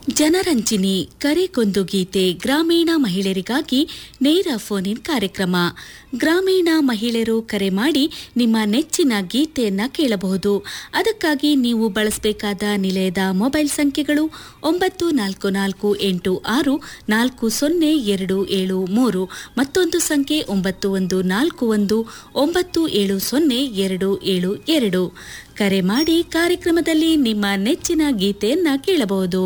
ಜನರಂಜಿನಿ ಕರೆಗೊಂದು ಗೀತೆ ಗ್ರಾಮೀಣ ಮಹಿಳೆಯರಿಗಾಗಿ ನೇರ ಫೋನ್ ಇನ್ ಕಾರ್ಯಕ್ರಮ ಗ್ರಾಮೀಣ ಮಹಿಳೆಯರು ಕರೆ ಮಾಡಿ ನಿಮ್ಮ ನೆಚ್ಚಿನ ಗೀತೆಯನ್ನ ಕೇಳಬಹುದು ಅದಕ್ಕಾಗಿ ನೀವು ಬಳಸಬೇಕಾದ ನಿಲಯದ ಮೊಬೈಲ್ ಸಂಖ್ಯೆಗಳು ಒಂಬತ್ತು ನಾಲ್ಕು ನಾಲ್ಕು ಎಂಟು ಆರು ನಾಲ್ಕು ಸೊನ್ನೆ ಎರಡು ಏಳು ಮೂರು ಮತ್ತೊಂದು ಸಂಖ್ಯೆ ಒಂಬತ್ತು ಒಂದು ನಾಲ್ಕು ಒಂದು ಒಂಬತ್ತು ಏಳು ಸೊನ್ನೆ ಎರಡು ಏಳು ಎರಡು ಕರೆ ಮಾಡಿ ಕಾರ್ಯಕ್ರಮದಲ್ಲಿ ನಿಮ್ಮ ನೆಚ್ಚಿನ ಗೀತೆಯನ್ನ ಕೇಳಬಹುದು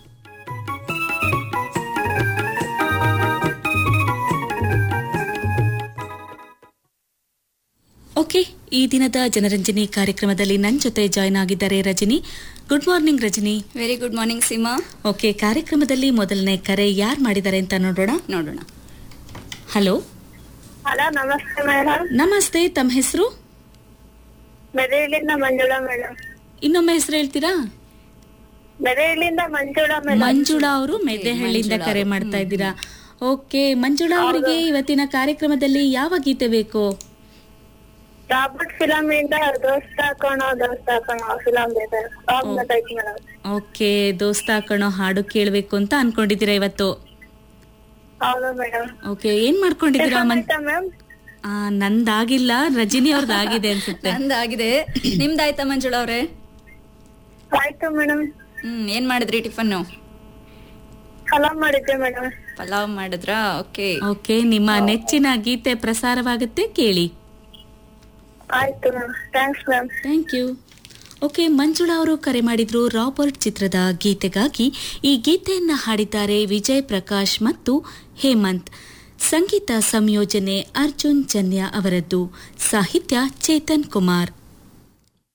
ಓಕೆ ಈ ದಿನದ ಜನರಂಜನಿ ಕಾರ್ಯಕ್ರಮದಲ್ಲಿ ನನ್ನ ಜೊತೆ ಜಾಯ್ನ್ ಆಗಿದ್ದಾರೆ Rajani good morning Rajani very good morning Seema okay ಕಾರ್ಯಕ್ರಮದಲ್ಲಿ ಮೊದಲನೇ ಕರೆ ಯಾರು ಮಾಡಿದ್ದಾರೆ ಅಂತ ನೋಡೋಣ ನೋಡೋಣ ಹಲೋ ಹಲೋ ನಮಸ್ತೆ ಮೇಡಮ್ ನಮಸ್ತೆ ತಮ್ಮ ಹೆಸರು ಮೆದೆಹಳ್ಳಿಯಿಂದ ಮಂಜುಳಾ ಮೇಡಮ್ ಇನ್ನೊಮ್ಮೆ ಹೆಸರು ಹೇಳ್ತೀರಾ ಮೆದೆಹಳ್ಳಿಯಿಂದ ಮಂಜುಳಾ ಮೇಡಮ್ ಮಂಜುಳಾ ಅವರು ಮೆದೆಹಳ್ಳಿಯಿಂದ ಕರೆ ಮಾಡ್ತಾ ಇದ್ದೀರಾ ಓಕೆ ಮಂಜುಳಾ ಅವರಿಗೆ ಇವತ್ತಿನ ಕಾರ್ಯಕ್ರಮದಲ್ಲಿ ಯಾವ ಗೀತೆ ಬೇಕು ರಾಬರ್ಟ್ ಫಿಲಮ್ ಇಂದ ದೋಸ್ತ ಹಾಕೋಣ ದೋಸ್ತ ಹಾಕೋಣ ಫಿಲಮ್ ಇದೆ ಸಾಂಗ್ ಗೊತ್ತಾಯ್ತು ಮೇಡಮ್ ಓಕೆ ದೋಸ್ತ ಹಾಕೋಣ ಹಾಡು ಕೇಳಬೇಕು ಅಂತ ಅನ್ಕೊಂಡಿದ್ದೀರಾ ಇವತ್ತು ಹೌದು ಮೇಡಮ್ ಓಕೆ ಏನ್ ಮಾಡ್ಕೊಂಡಿದ್ದೀರಾ ಮನ್ ಆಯ್ತಾ ಮ್ಯಾಮ್ ಆ, ನಂದಾಗಿಲ್ಲ ರಜನಿ ಅವ್ರದ್ದಾಗಿದೆ ಅನ್ಸುತ್ತೆ ನಂದಾಗಿದೆ ನಿಮ್ದಾಯ್ತಾ ಮಂಜುಳಾ ಅವ್ರೆ ಆಯ್ತು ಮೇಡಮ್ ಹ್ಮ್ ಏನ್ ಮಾಡಿದ್ರಿ ಟಿಫನ್ನು ಫಲಂ ಮಾಡಿದ್ದೆ ಮೇಡಮ್ ಪಲಾವ್ ಮಾಡಿದ್ರಾ ಓಕೆ ಓಕೆ ನಿಮ್ಮ ನೆಚ್ಚಿನ ಗೀತೆ ಪ್ರಸಾರವಾಗುತ್ತೆ ಕೇಳಿ ಆಯ್ತು ma'am thanks ma'am thank you okay Manjula ಅವರು ಕರೆ ಮಾಡಿದ್ರು ರಾಬರ್ಟ್ ಚಿತ್ರದ ಗೀತೆಗಾಗಿ ಈ ಗೀತೆಯನ್ನ ಹಾಡಿದ್ದಾರೆ ವಿಜಯ್ ಪ್ರಕಾಶ್ ಮತ್ತು ಹೇಮಂತ್ ಸಂಗೀತ ಸಂಯೋಜನೆ ಅರ್ಜುನ್ ಜನ್ಯ ಅವರದ್ದು ಸಾಹಿತ್ಯ ಚೇತನ್ ಕುಮಾರ್